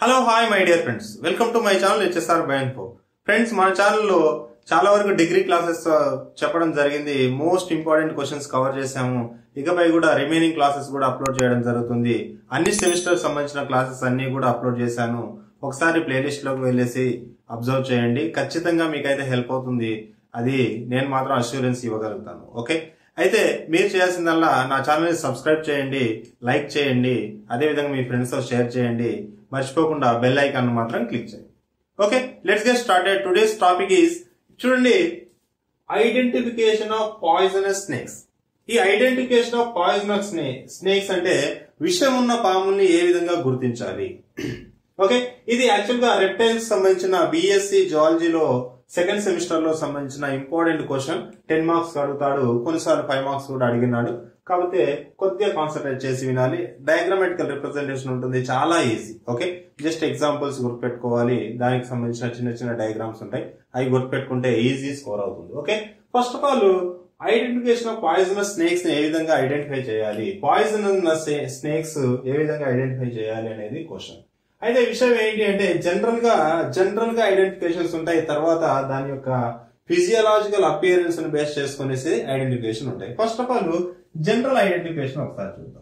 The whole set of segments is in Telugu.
hello hi my dear friends welcome to my channel HSR బైన్ఫో ఫ్రెండ్స్ మన ఛానల్లో చాలా వరకు డిగ్రీ క్లాసెస్ చెప్పడం జరిగింది మోస్ట్ ఇంపార్టెంట్ క్వశ్చన్స్ కవర్ చేశాము ఇకపై కూడా రిమైనింగ్ క్లాసెస్ కూడా అప్లోడ్ చేయడం జరుగుతుంది అన్ని సెమిస్టర్ సంబంధించిన క్లాసెస్ అన్ని కూడా అప్లోడ్ చేశాను ఒకసారి ప్లేలిస్ట్ లోకి వెళ్ళేసి అబ్జర్వ్ చేయండి ఖచ్చితంగా మీకైతే హెల్ప్ అవుతుంది అది నేను మాత్రం అష్యూరెన్స్ ఇవ్వగలుగుతాను ఓకే అయితే మీరు చేయాల్సిందల్లా నా ఛానల్ ని సబ్స్క్రైబ్ చేయండి లైక్ చేయండి అదేవిధంగా మీ ఫ్రెండ్స్ తో షేర్ చేయండి మర్చిపోకుండా బెల్ ఐకాన్ మాత్రం క్లిక్ చేయండి okay let's get started today's topic is చూడండి ఐడెంటిఫికేషన్ ఆఫ్ పాయిజనస్ స్నేక్స్ ఈ ఐడెంటిఫికేషన్ ఆఫ్ పాయిజనస్ స్నేక్స్ అంటే విషం ఉన్న పాముల్ని ఏ విధంగా గుర్తించాలి ఓకే ఇది యాక్చువల్ గా రెప్టైల్స్ సంబంధించిన బిఎస్సి జువాలజీలో సెకండ్ సెమిస్టర్ లో సంబంధించిన ఇంపార్టెంట్ క్వశ్చన్ టెన్ మార్క్స్ అడుగుతాడు కొన్నిసార్లు ఫైవ్ మార్క్స్ కూడా అడిగినాడు కాకపోతే కొద్దిగా కాన్సన్ట్రేట్ చేసి వినాలి డయాగ్రామెటికల్ రిప్రజెంటేషన్ ఉంటుంది చాలా ఈజీ ఓకే జస్ట్ ఎగ్జాంపుల్స్ గుర్తుపెట్టుకోవాలి దానికి సంబంధించిన చిన్న చిన్న డయాగ్రామ్స్ ఉంటాయి అవి గుర్తుపెట్టుకుంటే ఈజీ స్కోర్ అవుతుంది okay first of all identification of poisonous snakes ని ఏ విధంగా ఐడెంటిఫై చేయాలి పాయిజన్ ఉన్న స్నేక్స్ ఏ విధంగా ఐడెంటిఫై చేయాలి అనేది క్వశ్చన్ అయితే విషయం ఏంటి అంటే జనరల్ గా జనరల్ గా ఐడెంటిఫికేషన్స్ ఉంటాయి తర్వాత దాని యొక్క ఫిజియలాజికల్ అపియరెన్స్ ని బేస్ చేసుకునేసి ఐడెంటిఫికేషన్ ఉంటాయి first of all general identification ఒకసారి చూద్దాం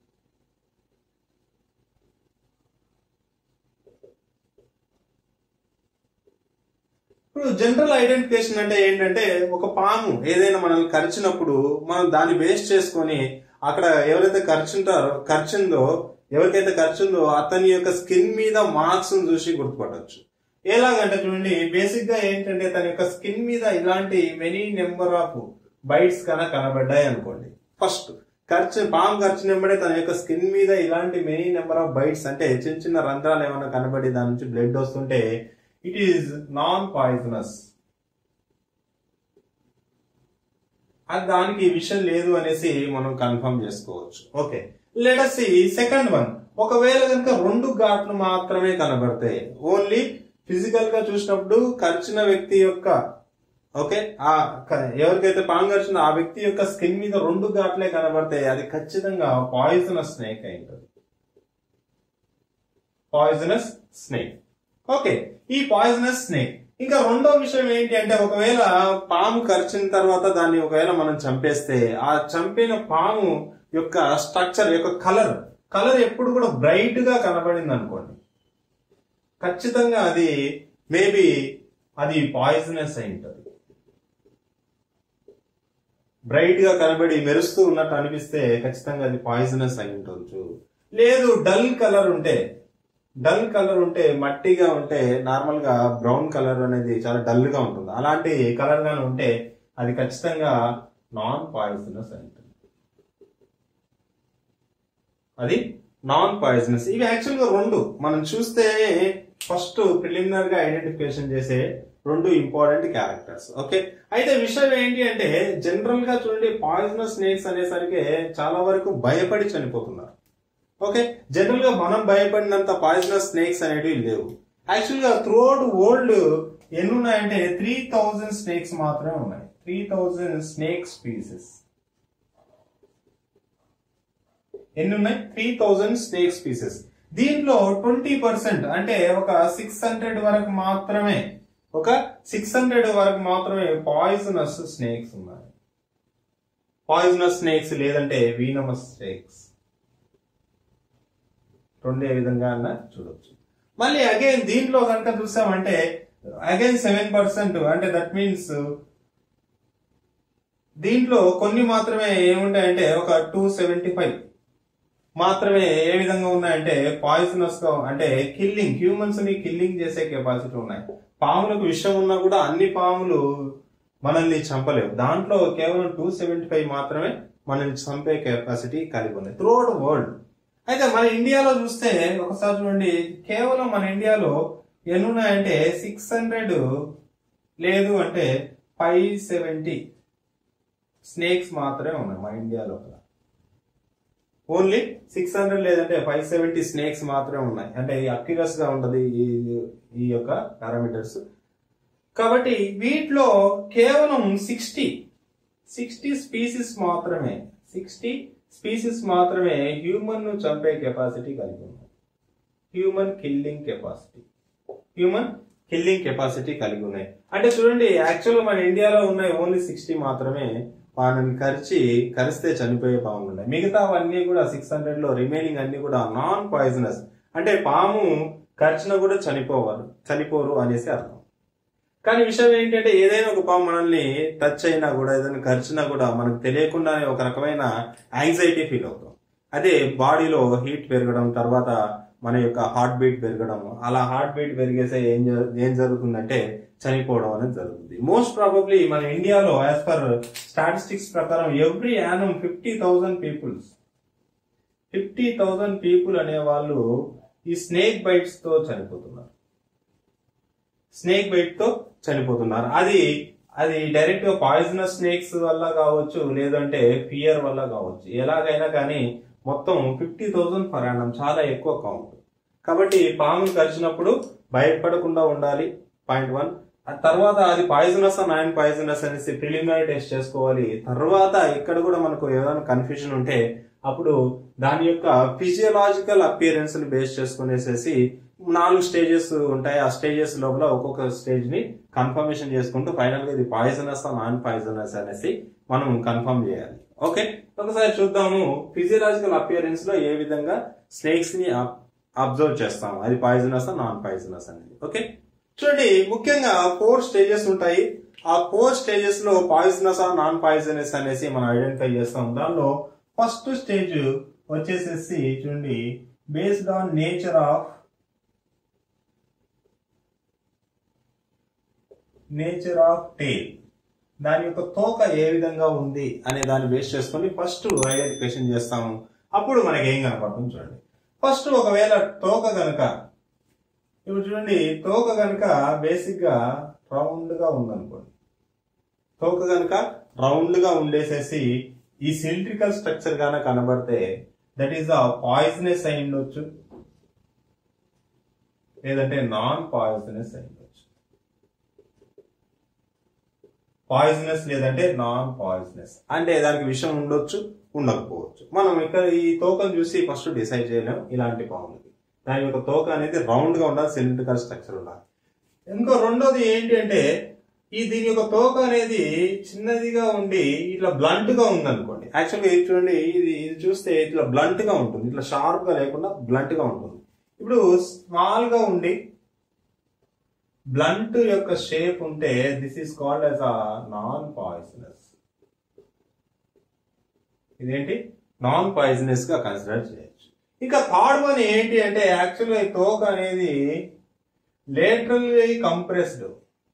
ఇప్పుడు జనరల్ ఐడెంటిఫికేషన్ అంటే ఏంటంటే ఒక పాము ఏదైనా మనల్ని కరిచినప్పుడు మనం దాన్ని బేస్ చేసుకొని అక్కడ ఎవరైతే ఖర్చుంటారో ఖర్చుందో ఎవరికైతే ఖర్చుందో అతని యొక్క స్కిన్ మీద మార్క్స్ చూసి గుర్తుపట్టవచ్చు ఎలాగంటే చూడండి బేసిక్ గా ఏంటంటే తన యొక్క స్కిన్ మీద ఇలాంటి మెనీ నెంబర్ ఆఫ్ బైట్స్ కన్నా కనబడ్డాయి అనుకోండి ఫస్ట్ ఖర్చు పాము ఖర్చు నెంబడే తన యొక్క స్కిన్ మీద ఇలాంటి మెనీ నెంబర్ ఆఫ్ బైట్స్ అంటే చిన్న చిన్న రంధ్రాలు ఏమైనా కనబడి దాని నుంచి బ్లడ్ వస్తుంటే ఇట్ ఈస్ నాన్ పాయిజనస్ అది దానికి విషయం లేదు అనేసి మనం కన్ఫర్మ్ చేసుకోవచ్చు ఓకే లెటస్ సెకండ్ వన్ ఒకవేళ కనుక రెండు ఘాట్లు మాత్రమే కనబడతాయి ఓన్లీ ఫిజికల్ గా చూసినప్పుడు ఖర్చిన వ్యక్తి యొక్క ఓకే ఆ ఎవరికైతే పాము ఖర్చిన ఆ వ్యక్తి యొక్క స్కిన్ మీద రెండు ఘాట్లే కనబడతాయి అది ఖచ్చితంగా పాయిజనస్ స్నేక్ అయి ఉంటుంది పాయిజనస్ స్నేక్ ఓకే ఈ పాయిజనస్ స్నేక్ ఇంకా రెండో విషయం ఏంటి అంటే ఒకవేళ పాము కరిచిన తర్వాత దాన్ని ఒకవేళ మనం చంపేస్తే ఆ చంపిన పాము యొక్క స్ట్రక్చర్ యొక్క కలర్ కలర్ ఎప్పుడు కూడా బ్రైట్ గా కనబడింది అనుకోండి ఖచ్చితంగా అది మేబీ అది పాయిజనస్ అయి ఉంటుంది బ్రైట్ గా కనబడి మెరుస్తూ ఉన్నట్టు అనిపిస్తే ఖచ్చితంగా అది పాయిజనస్ అయి ఉండొచ్చు లేదు డల్ కలర్ ఉంటే డల్ కలర్ ఉంటే మట్టిగా ఉంటే నార్మల్ గా బ్రౌన్ కలర్ అనేది చాలా డల్ గా ఉంటుంది అలాంటి కలర్ గానే ఉంటే అది ఖచ్చితంగా నాన్ పాయిజనస్ అంటుంది అది నాన్ పాయిజనస్ ఇవి యాక్చువల్ గా రెండు మనం చూస్తే ఫస్ట్ ప్రిలిమినర్ గా ఐడెంటిఫికేషన్ చేసే రెండు ఇంపార్టెంట్ క్యారెక్టర్స్ ఓకే అయితే విషయం ఏంటి అంటే జనరల్ గా చూడండి పాయిజనస్ స్నేక్స్ అనేసరికి చాలా వరకు భయపడి చనిపోతున్నారు ఓకే జనరల్ గా మనం భయపడినంత పాయిజనస్ స్నేక్స్ అనేటివి లేవు యాక్చువల్ గా త్రూఅవుట్ వరల్డ్ ఎన్ని ఉన్నాయంటే త్రీ థౌజండ్ స్నేక్స్ మాత్రమే ఉన్నాయి త్రీ థౌజండ్ స్నేక్ స్పీసెస్ ఎన్ని ఉన్నాయి త్రీ థౌజండ్ స్నేక్ స్పీసెస్ దీంట్లో ట్వంటీ పర్సెంట్ అంటే ఒక సిక్స్ హండ్రెడ్ వరకు మాత్రమే ఒక సిక్స్ హండ్రెడ్ వరకు మాత్రమే పాయిజనస్ స్నేక్స్ ఉన్నాయి పాయిజనస్ స్నేక్స్ లేదంటే వీనమస్ స్నేక్స్ రెండే విధంగా అన్న చూడొచ్చు మళ్ళీ అగైన్ దీంట్లో కనుక చూసామంటే అగైన్ సెవెన్ పర్సెంట్ అంటే దట్ మీన్స్ దీంట్లో కొన్ని మాత్రమే ఏముంటాయంటే ఒక టూ సెవెంటీ ఫైవ్ మాత్రమే ఏ విధంగా ఉన్నాయంటే పాయిజనస్ గా అంటే కిల్లింగ్ హ్యూమన్స్ ని కిల్లింగ్ చేసే కెపాసిటీ ఉన్నాయి పాములకు విషం ఉన్నా కూడా అన్ని పాములు మనల్ని చంపలేవు దాంట్లో కేవలం టూ సెవెంటీ ఫైవ్ మాత్రమే మనల్ని చంపే కెపాసిటీ కలిగి ఉన్నాయి త్రూఅవుట్ వరల్డ్ అయితే మన ఇండియాలో చూస్తే ఒకసారి చూడండి కేవలం మన ఇండియాలో ఎన్ని ఉన్నాయంటే సిక్స్ హండ్రెడ్ లేదు అంటే ఫైవ్ సెవెంటీ స్నేక్స్ మాత్రమే ఉన్నాయి మన ఇండియా లోపల ఓన్లీ సిక్స్ హండ్రెడ్ లేదంటే ఫైవ్ సెవెంటీ స్నేక్స్ మాత్రమే ఉన్నాయి అంటే అక్యురస్ గా ఉంటది ఈ ఈ యొక్క పారామీటర్స్ కాబట్టి వీటిలో కేవలం సిక్స్టీ సిక్స్టీ స్పీసీస్ మాత్రమే సిక్స్టీ స్పీసీస్ మాత్రమే హ్యూమన్ ను చంపే కెపాసిటీ కలిగి ఉన్నాయి human killing capacity human killing capacity కలిగి ఉన్నాయి అంటే చూడండి యాక్చువల్గా మన ఇండియాలో ఉన్నాయి ఓన్లీ సిక్స్టీ మాత్రమే వాటిని కరిచి కరిస్తే చనిపోయే పాములు ఉన్నాయి మిగతావన్నీ కూడా సిక్స్ హండ్రెడ్ లో రిమైనింగ్ అన్ని కూడా నాన్ పాయిజనస్ అంటే పాము కరిచినా కూడా చనిపోవారు చనిపోరు అనేసి అర్థం కానీ విషయం ఏంటంటే ఏదైనా ఒక పాము మనల్ని టచ్ అయినా కూడా ఏదైనా కరిచినా కూడా మనకు తెలియకుండానే ఒక రకమైన యాంగ్జైటీ ఫీల్ అవుతాం అదే బాడీలో హీట్ పెరగడం తర్వాత మన యొక్క హార్ట్ బీట్ పెరగడం అలా హార్ట్ బీట్ పెరిగేసే ఏం జరు- ఏం జరుగుతుందంటే చనిపోవడం అనేది జరుగుతుంది మోస్ట్ ప్రాబబ్లీ మన ఇండియాలో యాజ్ పర్ స్టాటిస్టిక్స్ ప్రకారం every annum fifty thousand peoples fifty thousand people అనే వాళ్ళు ఈ స్నేక్ బైట్స్ తో చనిపోతున్నారు స్నేక్ బైట్ తో చనిపోతున్నారు అది అది డైరెక్ట్ గా పాయిజనస్ స్నేక్స్ వల్ల కావచ్చు లేదంటే ఫియర్ వల్ల కావచ్చు ఎలాగైనా కానీ మొత్తం ఫిఫ్టీ థౌసండ్ పర్ యానం చాలా ఎక్కువ కౌంట్ కాబట్టి పాములు కరిచినప్పుడు భయపడకుండా ఉండాలి పాయింట్ వన్ తర్వాత అది పాయిజనస్ నాన్ పాయిజనస్ అనేసి ప్రిలిమినరీ టెస్ట్ చేసుకోవాలి తర్వాత ఇక్కడ కూడా మనకు ఏదైనా కన్ఫ్యూజన్ ఉంటే అప్పుడు దాని యొక్క ఫిజియలాజికల్ అపియరెన్స్ ని బేస్ చేసుకునేసేసి నాలుగు స్టేజెస్ ఉంటాయి ఆ స్టేజెస్ లోపల ఒక్కొక్క స్టేజ్ ని కన్ఫర్మేషన్ చేసుకుంటూ ఫైనల్ గా ఇది పాయిజనస్ నాన్ పాయిజనస్ అనేసి మనం కన్ఫర్మ్ చేయాలి ఓకే ఒకసారి చూద్దాము ఫిజియలాజికల్ అపియరెన్స్ లో ఏ విధంగా స్నేక్స్ ని అబ్జర్వ్ చేస్తాము అది పాయిజనస్ నాన్ పాయిజనస్ అనేది ఓకే చూడండి ముఖ్యంగా ఫోర్ స్టేజెస్ ఉంటాయి ఆ ఫోర్ స్టేజెస్ లో పాయిజనస్ ఆ నాన్ పాయిజనస్ అనేసి మనం ఐడెంటిఫై చేస్తాం దానిలో ఫస్ట్ స్టేజ్ వచ్చేసేసి చూడండి based on nature of nature of tail దాని యొక్క తోక ఏ విధంగా ఉంది అనే దాన్ని బేస్ చేసుకొని ఫస్ట్ ఐడెంటిఫికేషన్ చేస్తాము అప్పుడు మనకి ఏం కనపడుతుంది చూడండి ఫస్ట్ ఒకవేళ తోక గనక ఇప్పుడు చూడండి తోక గనక బేసిక్ గా రౌండ్ గా ఉందనుకోండి తోక గనక రౌండ్ గా ఉండేసేసి ఈ సిలిండ్రికల్ స్ట్రక్చర్ గాన కనబడితే దట్ ఈస్ ద పాయిజనస్ అయి ఉండొచ్చు లేదంటే నాన్ పాయిజనస్ అయి ఉండొచ్చు పాయిజనస్ లేదంటే నాన్ పాయిజనస్ అంటే దానికి విషం ఉండొచ్చు ఉండకపోవచ్చు మనం ఇక్కడ ఈ తోకను చూసి ఫస్ట్ డిసైడ్ చేయలేం ఇలాంటి పాములకి దాని యొక్క తోక అనేది రౌండ్ గా ఉండాలి సిలిండ్రికల్ స్ట్రక్చర్ ఉండాలి ఇంకో రెండోది ఏంటి అంటే ఈ దీని యొక్క తోక అనేది చిన్నదిగా ఉండి ఇట్లా బ్లంట్ గా ఉంది అనుకోండి యాక్చువల్గా ఇది చూడండి ఇది ఇది చూస్తే ఇట్లా బ్లంట్ గా ఉంటుంది ఇట్లా షార్ప్ గా లేకుండా బ్లంట్ గా ఉంటుంది ఇప్పుడు స్మాల్ గా ఉండి బ్లంట్ యొక్క షేప్ ఉంటే this is called as a non poisonous ఇదేంటి నాన్ పాయిజనస్ గా కన్సిడర్ చేయొచ్చు ఇక థర్డ్ వన్ ఏంటి అంటే యాక్చువల్గా ఈ తోక అనేది laterally compressed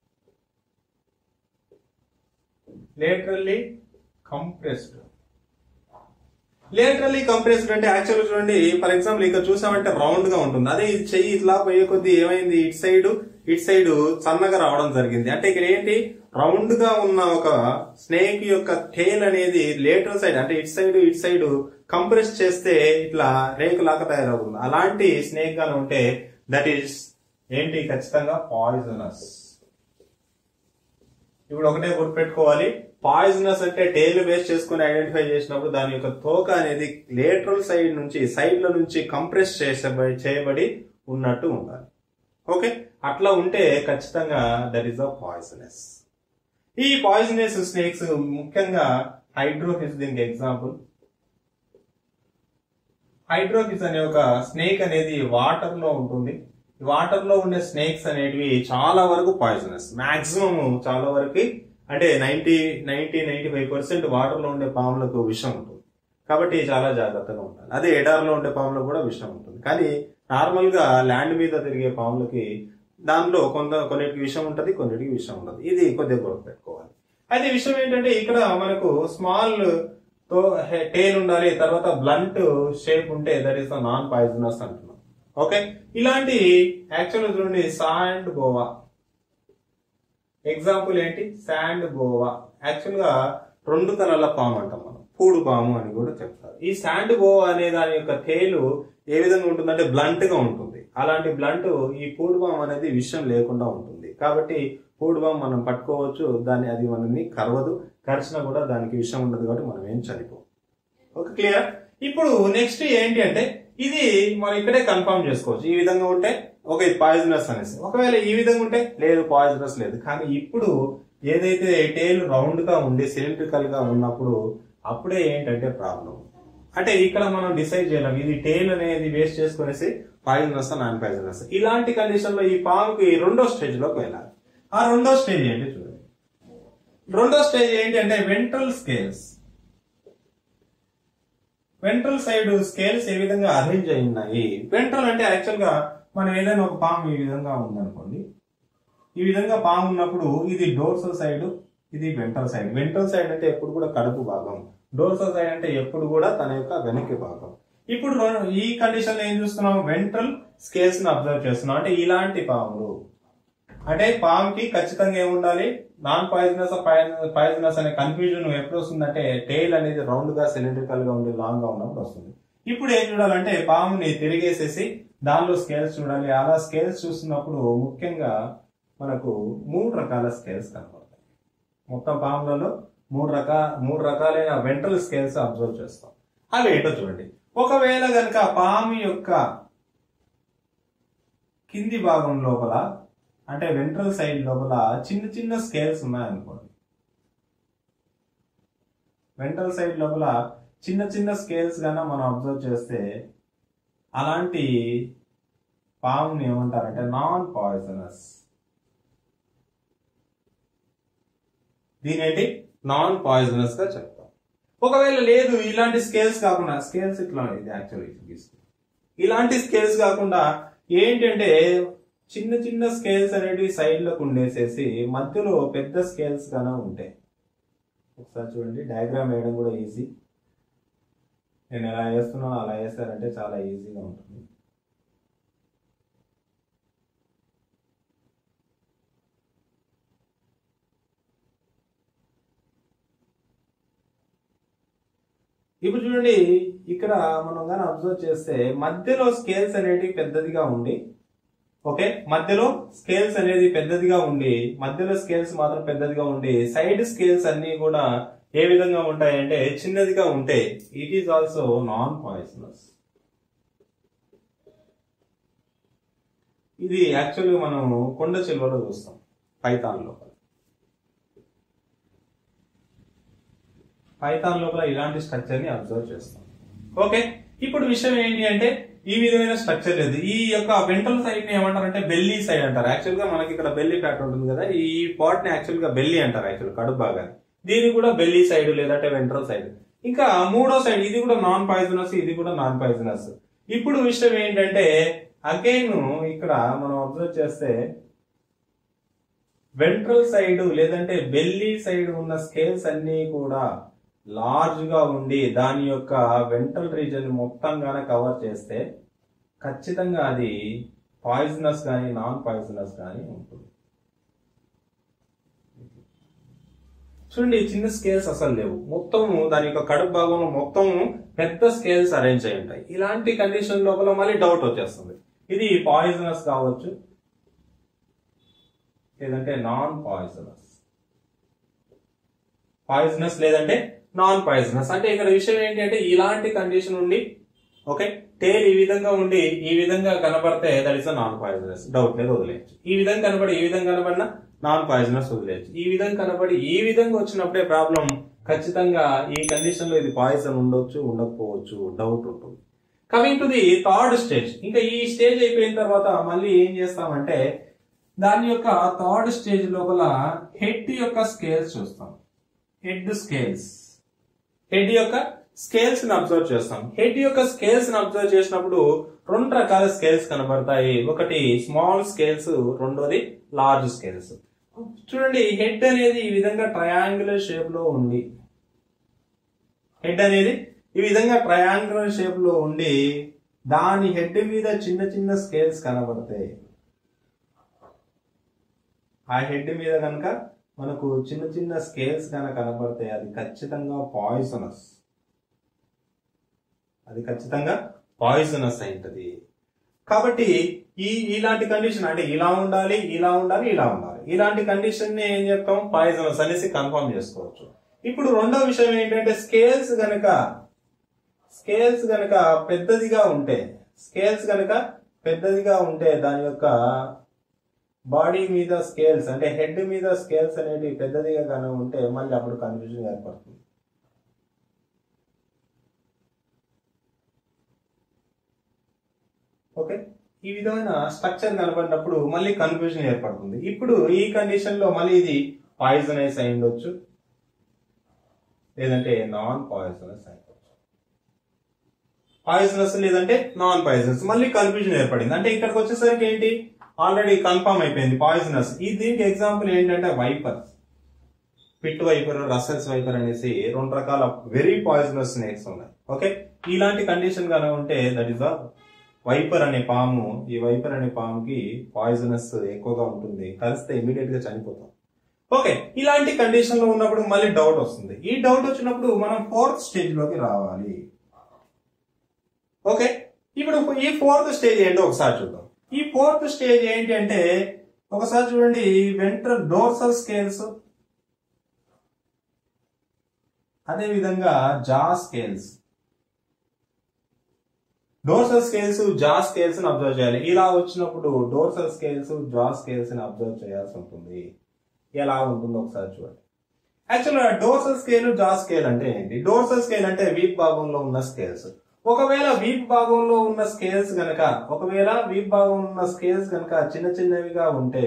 laterally compressed laterally compressed అంటే యాక్చువల్ చూడండి ఫర్ ఎగ్జాంపుల్ ఇక్కడ చూసామంటే రౌండ్ గా ఉంటుంది అదే ఇది చెయ్యి ఇట్లా పోయే కొద్దీ ఏమైంది ఇటు సైడ్ ఇటు సైడ్ సన్నగా రావడం జరిగింది అంటే ఇక్కడ ఏంటి రౌండ్ గా ఉన్న ఒక స్నేక్ యొక్క టేల్ అనేది లేటరల్ సైడ్ అంటే ఇటు సైడ్ ఇటు సైడ్ కంప్రెస్ చేస్తే ఇట్లా రేకు లాగా తయారవుతుంది అలాంటి స్నేక్ గానే ఉంటే దట్ ఈస్ ఏంటి ఖచ్చితంగా పాయిజనస్ ఇప్పుడు ఒకటే గుర్తుపెట్టుకోవాలి పాయిజనస్ అంటే టేల్ బేస్ చేసుకుని ఐడెంటిఫై చేసినప్పుడు దాని యొక్క తోక అనేది లేటరల్ సైడ్ నుంచి సైడ్ లో నుంచి కంప్రెస్ చేసబడి చేయబడి ఉన్నట్టు ఉండాలి ఓకే అట్లా ఉంటే ఖచ్చితంగా దట్ ఈస్ అ పాయిజనస్ ఈ పాయిజనస్ స్నేక్స్ ముఖ్యంగా హైడ్రోఫిస్ దీనికి ఎగ్జాంపుల్ హైడ్రోఫిస్ అనే ఒక స్నేక్ అనేది వాటర్ లో ఉంటుంది వాటర్ లో ఉండే స్నేక్స్ అనేటివి చాలా వరకు పాయిజనస్ మాక్సిమం చాలా వరకు అంటే ninety ninety ninety five percent water లో ఉండే పాములకు విషం ఉంటుంది కాబట్టి చాలా జాగ్రత్తగా ఉండాలి అదే ఎడార్లో ఉండే పాములకు కూడా విషం ఉంటుంది కానీ నార్మల్ గా ల్యాండ్ మీద తిరిగే పాములకి దానిలో కొంత కొన్నిటికి విషం ఉంటుంది కొన్నిటికి విషం ఉండదు ఇది కొద్దిగా గుర్తు పెట్టుకోవాలి అయితే విషయం ఏంటంటే ఇక్కడ మనకు స్మాల్ తో టేల్ ఉండాలి తర్వాత బ్లంట్ షేప్ ఉంటే దట్ ఈస్ నాన్ పాయిజనస్ అంటున్నాం ఓకే ఇలాంటి యాక్చువల్ చూడండి సాండ్ గోవా ఎగ్జాంపుల్ ఏంటి శాండ్ గోవా యాక్చువల్ గా రెండు తలల పాము అంటాం మనం పూడు పాము అని కూడా చెప్తారు ఈ శాండ్ గోవా అనే దాని యొక్క తేలు ఏ విధంగా ఉంటుందంటే బ్లంట్ గా ఉంటుంది అలాంటి బ్లంట్ ఈ పూడు పాము అనేది విషం లేకుండా ఉంటుంది కాబట్టి పూడు పాము మనం పట్టుకోవచ్చు దాన్ని అది మనల్ని కరవదు కరిచినా కూడా దానికి విషం ఉండదు కాబట్టి మనం ఏం చనిపోం ఓకే క్లియర్ ఇప్పుడు నెక్స్ట్ ఏంటి అంటే ఇది మనం ఇక్కడే కన్ఫర్మ్ చేసుకోవచ్చు ఈ విధంగా ఉంటే ఒక ఇది పాయిజనస్ అనేసి ఒకవేళ ఈ విధంగా ఉంటే లేదు పాయిజనస్ లేదు కానీ ఇప్పుడు ఏదైతే టేల్ రౌండ్ గా ఉండి సిలిండ్రికల్ గా ఉన్నప్పుడు అప్పుడే ఏంటంటే ప్రాబ్లం అంటే ఇక్కడ మనం డిసైడ్ చేయలేం ఇది టేల్ అనేది వేస్ట్ చేసుకునేసి పాయిజనస్ నాన్ పాయిజనస్ ఇలాంటి కండిషన్ లో ఈ పాముకి రెండో స్టేజ్ లోకి వెళ్ళాలి ఆ రెండో స్టేజ్ ఏంటి చూడండి రెండో స్టేజ్ ఏంటి అంటే ventral scales ventral side scales ఏ విధంగా అరేంజ్ అయి ఉన్నాయి వెంట్రల్ అంటే యాక్చువల్ గా మనం ఏదైనా ఒక పాము ఈ విధంగా ఉందనుకోండి ఈ విధంగా పాము ఉన్నప్పుడు ఇది డోర్సల్ సైడ్ ఇది వెంట్రల్ సైడ్ వెంట్రల్ సైడ్ అంటే ఎప్పుడు కూడా కడుపు భాగం డోర్సల్ సైడ్ అంటే ఎప్పుడు కూడా తన యొక్క వెనక్కి భాగం ఇప్పుడు రో- ఈ కండిషన్ లో ఏం చూస్తున్నాం వెంట్రల్ స్కేల్స్ ని అబ్జర్వ్ చేస్తున్నాం అంటే ఇలాంటి పాములు అంటే పాముకి ఖచ్చితంగా ఏముండాలి నాన్ పాయిజనస్ పాయిజనస్ అనే కన్ఫ్యూజన్ ఎప్పుడు వస్తుందంటే టైల్ అనేది రౌండ్ గా సిలిండ్రికల్ గా ఉండి లాంగ్ గా ఉన్నప్పుడు వస్తుంది ఇప్పుడు ఏం చూడాలంటే పాముని తిరిగేసేసి దానిలో స్కేల్స్ చూడాలి అలా స్కేల్స్ చూస్తున్నప్పుడు ముఖ్యంగా మనకు మూడు రకాల స్కేల్స్ కనబడతాయి మొత్తం పాములలో మూడు రకాల మూడు రకాలైన వెంట్రల్ స్కేల్స్ అబ్జర్వ్ చేస్తాం అవి ఏంటో చూడండి ఒకవేళ గనక పాము యొక్క కింది భాగం లోపల అంటే వెంట్రల్ సైడ్ లోపల చిన్న చిన్న స్కేల్స్ ఉన్నాయనుకోండి వెంట్రల్ సైడ్ లోపల చిన్న చిన్న స్కేల్స్ గాన మనం అబ్జర్వ్ చేస్తే అలాంటి పాముని ఏమంటారంటే నాన్ పాయిజనస్ దీనేంటి నాన్ పాయిజనస్ గా చెప్తాం ఒకవేళ లేదు ఇలాంటి స్కేల్స్ కాకుండా స్కేల్స్ ఇట్లా ఇది యాక్చువల్లీ ఇలాంటి స్కేల్స్ కాకుండా ఏంటంటే చిన్న చిన్న స్కేల్స్ అనేటివి సైడ్ లకు ఉండేసేసి మధ్యలో పెద్ద స్కేల్స్ గానే ఉంటాయి ఒకసారి చూడండి డయాగ్రామ్ వేయడం కూడా ఈజీ నేను ఎలా వేస్తున్నానో అలా వేస్తారంటే చాలా ఈజీగా ఉంటుంది ఇప్పుడు చూడండి ఇక్కడ మనం కానీ అబ్జర్వ్ చేస్తే మధ్యలో స్కేల్స్ అనేటివి పెద్దదిగా ఉండి ఓకే మధ్యలో స్కేల్స్ అనేది పెద్దదిగా ఉండి మధ్యలో స్కేల్స్ మాత్రం పెద్దదిగా ఉండి సైడ్ స్కేల్స్ అన్ని కూడా ఏ విధంగా ఉంటాయి అంటే చిన్నదిగా ఉంటే it is also non poisonous ఇది యాక్చువల్గా మనం కొండ చిల్వలో చూస్తాం పైథాన్ లోపల పైథాన్ లోపల ఇలాంటి స్ట్రక్చర్ ని అబ్జర్వ్ చేస్తాం ఓకే ఇప్పుడు విషయం ఏంటి అంటే ఈ విధమైన స్ట్రక్చర్ లేదు ఈ యొక్క వెంట్రల్ సైడ్ ని ఏమంటారంటే బెల్లీ సైడ్ అంటారు యాక్చువల్ గా మనకి ఇక్కడ బెల్లీ ఫ్యాట్ ఉంటుంది కదా ఈ పార్ట్ ని యాక్చువల్ గా బెల్లీ అంటారు యాక్చువల్ కడుపు భాగాన్ని దీని కూడా బెల్లీ సైడ్ లేదంటే వెంట్రల్ సైడ్ ఇంకా మూడో సైడ్ ఇది కూడా నాన్ పాయిజనస్ ఇది కూడా నాన్ పాయిజనస్ ఇప్పుడు విషయం ఏంటంటే అగైన్ ఇక్కడ మనం అబ్జర్వ్ చేస్తే వెంట్రల్ సైడ్ లేదంటే బెల్లీ సైడ్ ఉన్న స్కేల్స్ అన్ని కూడా లార్జ్ గా ఉండి దాని యొక్క వెంట్రల్ రీజన్ మొత్తం గాన కవర్ చేస్తే ఖచ్చితంగా అది పాయిజనస్ కానీ నాన్ పాయిజనస్ కానీ ఉంటుంది చూడండి ఈ చిన్న స్కేల్స్ అసలు లేవు మొత్తం దాని యొక్క కడుపు భాగంలో మొత్తం పెద్ద స్కేల్స్ అరేంజ్ అయి ఉంటాయి ఇలాంటి కండిషన్ లోపల మళ్ళీ డౌట్ వచ్చేస్తుంది ఇది పాయిజనస్ కావచ్చు లేదంటే నాన్ పాయిజనస్ పాయిజనస్ లేదంటే నాన్ పాయిజనస్ అంటే ఇక్కడ విషయం ఏంటి అంటే ఇలాంటి కండిషన్ ఉండి ఓకే టేల్ ఈ విధంగా ఉండి ఈ విధంగా కనబడితే that is non poisonous doubt లేదు వదిలేయచ్చు ఈ విధంగా కనబడి ఈ విధంగా కనబడినా నాన్ పాయిజనస్ వదిలేయచ్చు ఈ విధంగా కనబడి ఈ విధంగా వచ్చినప్పుడే ప్రాబ్లం ఖచ్చితంగా ఈ కండిషన్ లో ఇది పాయిజన్ ఉండొచ్చు ఉండకపోవచ్చు డౌట్ ఉంటుంది coming to the third stage ఇంకా ఈ స్టేజ్ అయిపోయిన తర్వాత మళ్ళీ ఏం చేస్తామంటే దాని యొక్క థర్డ్ స్టేజ్ లోపల హెడ్ యొక్క స్కేల్స్ చూస్తాం హెడ్ స్కేల్స్ హెడ్ యొక్క స్కేల్స్ ని అబ్జర్వ్ చేస్తాం హెడ్ యొక్క స్కేల్స్ ని అబ్జర్వ్ చేసినప్పుడు రెండు రకాల స్కేల్స్ కనబడతాయి ఒకటి స్మాల్ స్కేల్స్ రెండోది లార్జ్ స్కేల్స్ చూడండి హెడ్ అనేది ఈ విధంగా ట్రయాంగులర్ షేప్ లో ఉంది హెడ్ అనేది ఈ విధంగా ట్రయాంగులర్ షేప్ లో ఉండి దాని హెడ్ మీద చిన్న చిన్న స్కేల్స్ కనబడతాయి ఆ హెడ్ మీద కనుక మనకు చిన్న చిన్న స్కేల్స్ కనుక కనబడతాయి అది ఖచ్చితంగా పాయిజనస్ అది ఖచ్చితంగా పాయిజనస్ అయింటది కాబట్టి ఈ ఇలాంటి కండిషన్ అంటే ఇలా ఉండాలి ఇలా ఉండాలి ఇలా ఉండాలి ఇలాంటి కండిషన్ ని ఏం చెప్తాం పాయిజనస్ అనేసి కన్ఫర్మ్ చేసుకోవచ్చు ఇప్పుడు రెండో విషయం ఏంటంటే స్కేల్స్ గనక స్కేల్స్ గనక పెద్దదిగా ఉంటే స్కేల్స్ గనక పెద్దదిగా ఉంటే దాని యొక్క బాడీ మీద స్కేల్స్ అంటే హెడ్ మీద స్కేల్స్ అనేవి పెద్దదిగా కనుక ఉంటే మళ్ళీ అప్పుడు కన్ఫ్యూజన్ ఏర్పడుతుంది ఓకే ఈ విధమైన స్ట్రక్చర్ కనబడినప్పుడు మళ్ళీ కన్ఫ్యూజన్ ఏర్పడుతుంది ఇప్పుడు ఈ కండిషన్ లో మళ్ళీ ఇది పాయిజనైజ్ అయి ఉండొచ్చు లేదంటే నాన్ పాయిజనస్ అయి ఉండొచ్చు పాయిజనస్ లేదంటే నాన్ పాయిజనస్ మళ్ళీ కన్ఫ్యూజన్ ఏర్పడింది అంటే ఇక్కడికి వచ్చేసరికి ఏంటి ఆల్రెడీ కన్ఫర్మ్ అయిపోయింది పాయిజనస్ ఈ దీనికి ఎగ్జాంపుల్ ఏంటంటే viper pit viper Russell's viper అనేసి రెండు రకాల వెరీ పాయిజనస్ స్నేక్స్ ఉన్నాయి ఓకే ఇలాంటి కండిషన్ గానే ఉంటే దట్ ఈస్ ద వైపర్ అనే పాము ఈ వైపర్ అనే పాముకి పాయిజనస్ ఎక్కువగా ఉంటుంది కలిస్తే ఇమీడియట్ గా చనిపోతాం ఓకే ఇలాంటి కండిషన్ లో ఉన్నప్పుడు మళ్ళీ డౌట్ వస్తుంది ఈ డౌట్ వచ్చినప్పుడు మనం ఫోర్త్ స్టేజ్ లోకి రావాలి ఓకే ఇప్పుడు ఈ ఫోర్త్ స్టేజ్ ఏంటో ఒకసారి చూద్దాం ఈ ఫోర్త్ స్టేజ్ ఏంటి అంటే ఒకసారి చూడండి వెంట్రల్ డోర్సల్ స్కేల్స్ అదే విధంగా jaw scales dorsal scales jaw scales ని అబ్జర్వ్ చేయాలి ఇలా వచ్చినప్పుడు డోర్సల్ స్కేల్స్ జా స్కేల్స్ ని అబ్జర్వ్ చేయాల్సి ఉంటుంది ఎలా ఉంటుందో ఒకసారి చూడండి యాక్చువల్గా డోర్సల్ స్కేల్ జా స్కేల్ అంటే ఏంటి డోర్సల్ స్కేల్ అంటే వీప్ భాగంలో ఉన్న స్కేల్స్ ఒకవేళ వీప్ భాగంలో ఉన్న స్కేల్స్ గనక ఒకవేళ వీప్ భాగంలో ఉన్న స్కేల్స్ గనక చిన్న చిన్నవిగా ఉంటే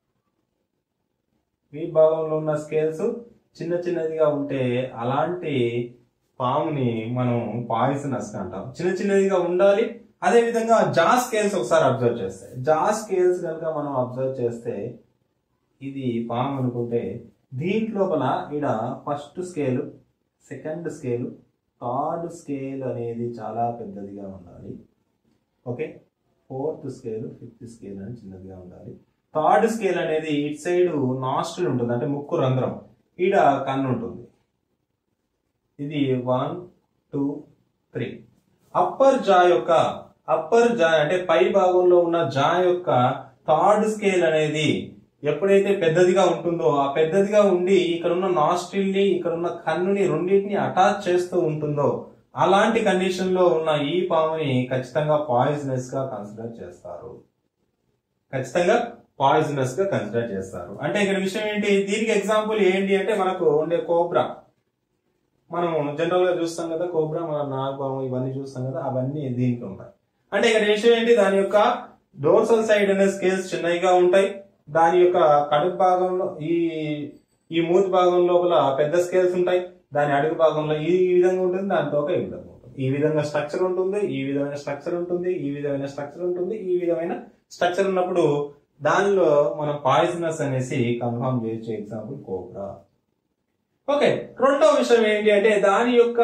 వీప్ భాగంలో ఉన్న స్కేల్స్ చిన్న చిన్నదిగా ఉంటే అలాంటి పాముని మనం పాయిజనస్ అంటాం చిన్న చిన్నదిగా ఉండాలి అదే విధంగా జా స్కేల్స్ ఒకసారి అబ్జర్వ్ చేస్తే జా స్కేల్స్ కనుక మనం అబ్జర్వ్ చేస్తే ఇది పాము అనుకుంటే దీంట్లోపల ఈడ first scale second scale third scale అనేది చాలా పెద్దదిగా ఉండాలి okay fourth scale fifth scale అనేది చిన్నదిగా ఉండాలి థర్డ్ స్కేల్ అనేది ఇట్ సైడ్ నాస్ట్రిల్ ఉంటుంది అంటే ముక్కు రంధ్రం ఈడ కన్ను ఉంటుంది ఇది వన్ టూ త్రీ అప్పర్ జా యొక్క అప్పర్ జా అంటే పై భాగంలో ఉన్న జా యొక్క థర్డ్ స్కేల్ అనేది ఎప్పుడైతే పెద్దదిగా ఉంటుందో ఆ పెద్దదిగా ఉండి ఇక్కడ ఉన్న నాస్ట్రిల్ ని ఇక్కడ ఉన్న కన్నుని రెండింటిని అటాచ్ చేస్తూ ఉంటుందో అలాంటి కండిషన్ లో ఉన్న ఈ పాముని ఖచ్చితంగా పాయిజనస్ గా కన్సిడర్ చేస్తారు ఖచ్చితంగా పాయిజనస్ గా కన్సిడర్ చేస్తారు అంటే ఇక్కడ విషయం ఏంటి దీనికి ఎగ్జాంపుల్ ఏంటి అంటే మనకు ఉండే కోబ్రా మనం జనరల్ గా చూస్తాం కదా కోబ్రా మన నాగపాము ఇవన్నీ చూస్తాం కదా అవన్నీ దీంట్లో ఉంటాయి అంటే ఇక్కడ విషయం ఏంటి దాని యొక్క డోర్సల్ సైడ్ అనే స్కేల్స్ చిన్నవిగా ఉంటాయి దాని యొక్క కడుపు భాగంలో ఈ ఈ మూతి భాగం లోపల పెద్ద స్కేల్స్ ఉంటాయి దాని అడుగు భాగంలో ఈ విధంగా ఉంటుంది దాని తోక ఈ విధంగా ఉంటుంది ఈ విధంగా స్ట్రక్చర్ ఉంటుంది ఈ విధమైన స్ట్రక్చర్ ఉంటుంది ఈ విధమైన స్ట్రక్చర్ ఉంటుంది ఈ విధమైన స్ట్రక్చర్ ఉన్నప్పుడు దానిలో మనం పాయిజనస్ అనేసి కన్ఫర్మ్ చేయొచ్చు ఎగ్జాంపుల్ కోబ్రా ఓకే రెండో విషయం ఏంటి అంటే దాని యొక్క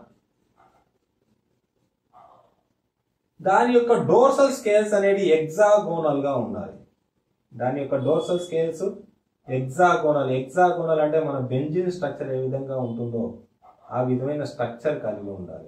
దాని యొక్క డోర్సల్ స్కేల్స్ అనేది ఎగ్జాగోనల్ గా ఉండాలి దాని యొక్క డోర్సల్ స్కేల్స్ ఎగ్జాగోనల్ ఎగ్జాగోనల్ అంటే మన బెంజిన్ స్ట్రక్చర్ ఏ విధంగా ఉంటుందో ఆ విధమైన స్ట్రక్చర్ కలిగి ఉండాలి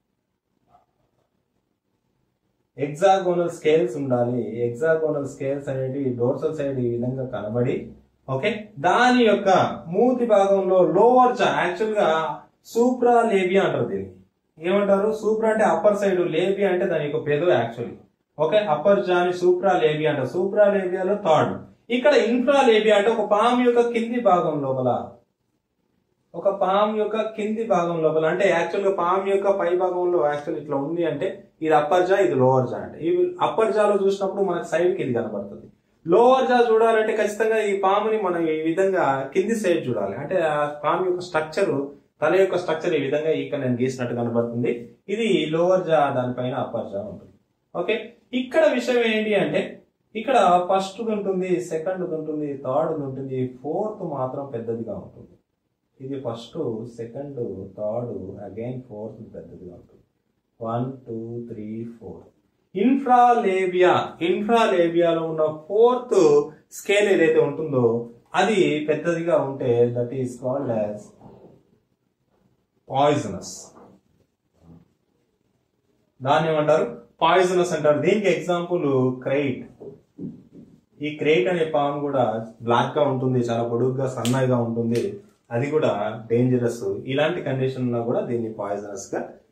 ఎగ్జాగోనల్ స్కేల్స్ ఉండాలి ఎగ్జాగోనల్ స్కేల్స్ అనేవి డోర్సల్ సైడ్ ఈ విధంగా కనబడి ఓకే దాని యొక్క మూతి భాగంలో లోవర్ జా యాక్చువల్ గా సూప్రా లేబియా అంటారు దీన్ని ఏమంటారు సూప్రా అంటే అప్పర్ సైడ్ లేబియా అంటే దాని యొక్క పెదవు యాక్చువల్లీ ఓకే అప్పర్ జాని సూప్రా లేబియా అంటారు సూప్రా లేబియాలో థర్డ్ ఇక్కడ ఇన్ఫ్రా లేబియా అంటే ఒక పాము యొక్క కింది భాగం లోపల ఒక పాము యొక్క కింది భాగం లోపల అంటే యాక్చువల్ గా పాము యొక్క పై భాగంలో యాక్చువల్ ఇట్లా ఉంది అంటే ఇది అప్పర్ జా ఇది లోవర్ జా అంటే ఈ అప్పర్ జాలో చూసినప్పుడు మనకి సైడ్ కి ఇది కనబడుతుంది లోవర్ జా చూడాలంటే ఖచ్చితంగా ఈ పాముని మనం ఈ విధంగా కింది సైడ్ చూడాలి అంటే ఆ పాము యొక్క స్ట్రక్చర్ తల యొక్క స్ట్రక్చర్ ఈ విధంగా ఇక్కడ నేను గీసినట్టు కనబడుతుంది ఇది లోవర్ జా దానిపైన అప్పర్ జా ఉంటుంది ఓకే ఇక్కడ విషయం ఏంటి అంటే ఇక్కడ ఫస్ట్ ఉంటుంది సెకండ్ ఉంటుంది థర్డ్ ఉంటుంది ఫోర్త్ మాత్రం పెద్దదిగా ఉంటుంది ఇది first second third again fourth పెద్దదిగా ఉంటుంది one two three four infra labia ఇన్ఫ్రాలేబియాలో ఉన్న ఫోర్త్ స్కేల్ ఏదైతే ఉంటుందో అది పెద్దదిగా ఉంటే that is called as poisonous దాన్ని ఏమంటారు పాయిజనస్ అంటారు దీనికి ఎగ్జాంపుల్ క్రైట్ ఈ క్రైట్ అనే పాము కూడా బ్లాక్ గా ఉంటుంది చాలా పొడుగ్గా సన్నగా ఉంటుంది అది కూడా డేంజరస్ ఇలాంటి కండిషన్ ఉన్నా కూడా దీన్ని పాయిజనస్ గా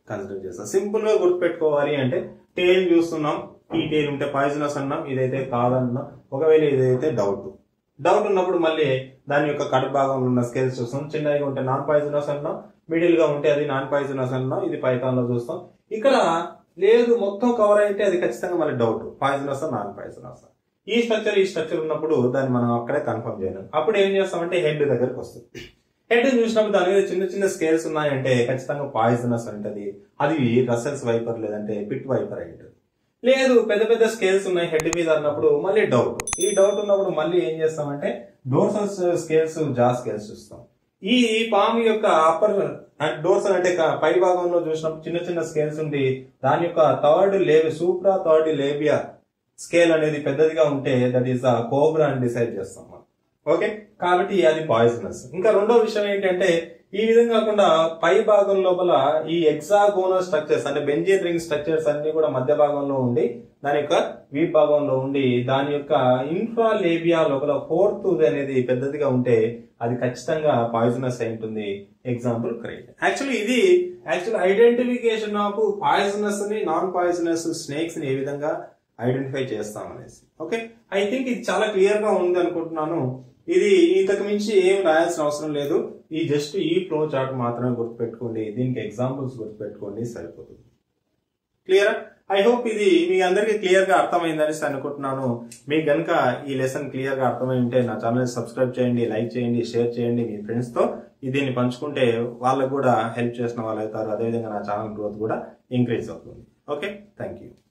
కన్సిడర్ చేస్తాం సింపుల్ గా గుర్తుపెట్టుకోవాలి అంటే టేల్ చూస్తున్నాం ఈ టేల్ ఉంటే పాయిజనస్ అన్నాం ఇదైతే కాదన్నాం ఒకవేళ ఇదైతే డౌట్ డౌట్ ఉన్నప్పుడు మళ్ళీ దాని యొక్క కడు భాగంలో ఉన్న స్కేల్స్ చూస్తాం చిన్నగా ఉంటే నాన్ పాయిజనస్ అన్నాం మిడిల్ గా ఉంటే అది నాన్ పాయిజనస్ అన్నాం ఇది పైథాన్ లో చూస్తాం ఇక్కడ లేదు మొత్తం కవర్ అయితే అది ఖచ్చితంగా మళ్ళీ డౌట్ పాయిజనస్ నాన్ పాయిజనస్ ఈ స్ట్రక్చర్ ఈ స్ట్రక్చర్ ఉన్నప్పుడు దాన్ని మనం అక్కడే కన్ఫర్మ్ చేయలేం అప్పుడు ఏం చేస్తామంటే హెడ్ దగ్గరకు వస్తుంది హెడ్ చూసినప్పుడు దాని మీద చిన్న చిన్న స్కేల్స్ ఉన్నాయంటే ఖచ్చితంగా పాయిజనస్ ఉంటుంది అది రసల్స్ వైపర్ లేదంటే పిట్ వైపర్ అయి ఉంటుంది లేదు పెద్ద పెద్ద స్కేల్స్ ఉన్నాయి హెడ్ మీద అన్నప్పుడు మళ్ళీ డౌట్ ఈ డౌట్ ఉన్నప్పుడు మళ్ళీ ఏం చేస్తామంటే డోర్సల్ స్కేల్స్ జా స్కేల్స్ చూస్తాం ఈ పాము యొక్క అప్పర్ డోర్సల్ అంటే క- పై భాగంలో చూసినప్పుడు చిన్న చిన్న స్కేల్స్ ఉండి దాని యొక్క థర్డ్ లేబి సూప్రా థర్డ్ లేబియా స్కేల్ అనేది పెద్దదిగా ఉంటే దట్ ఈస్ ద కోబ్రా అని డిసైడ్ చేస్తాం మనం ఓకే కాబట్టి అది పాయిజనస్ ఇంకా రెండో విషయం ఏంటంటే ఈ విధంగా కాకుండా పై భాగం లోపల ఈ ఎగ్జాగోనల్ స్ట్రక్చర్స్ అంటే బెంజిన్ రింగ్ స్ట్రక్చర్స్ అన్ని కూడా మధ్య భాగంలో ఉండి దాని యొక్క వీ భాగంలో ఉండి దాని యొక్క ఇన్ఫ్రా లేబియా లోపల ఫోర్త్ అనేది పెద్దదిగా ఉంటే అది ఖచ్చితంగా పాయిజనస్ అయి ఉంటుంది ఎగ్జాంపుల్ క్రైట్ యాక్చువల్లీ ఇది యాక్చువల్ ఐడెంటిఫికేషన్ ఆఫ్ పాయిజనస్ ని నాన్ పాయిజనస్ స్నేక్స్ ని ఏ విధంగా ఐడెంటిఫై చేస్తాం అనేసి ఓకే ఐ థింక్ ఇది చాలా క్లియర్ గా ఉంది అనుకుంటున్నాను ఇది ఇంతకు మించి ఏం రాయాల్సిన అవసరం లేదు ఈ జస్ట్ ఈ ఫ్లో చార్ట్ మాత్రమే గుర్తుపెట్టుకోండి దీనికి ఎగ్జాంపుల్స్ గుర్తుపెట్టుకోండి సరిపోతుంది క్లియర్ ఐ హోప్ ఇది మీ అందరికీ క్లియర్ గా అర్థమైందనేసి అనుకుంటున్నాను మీకు గనుక ఈ లెసన్ క్లియర్ గా అర్థమై ఉంటే నా ఛానల్ సబ్స్క్రైబ్ చేయండి లైక్ చేయండి షేర్ చేయండి మీ ఫ్రెండ్స్ తో ఈ దీన్ని పంచుకుంటే వాళ్ళకు కూడా హెల్ప్ చేసిన వాళ్ళు అవుతారు అదేవిధంగా నా ఛానల్ గ్రోత్ కూడా ఇంక్రీజ్ అవుతుంది ఓకే థ్యాంక్ యూ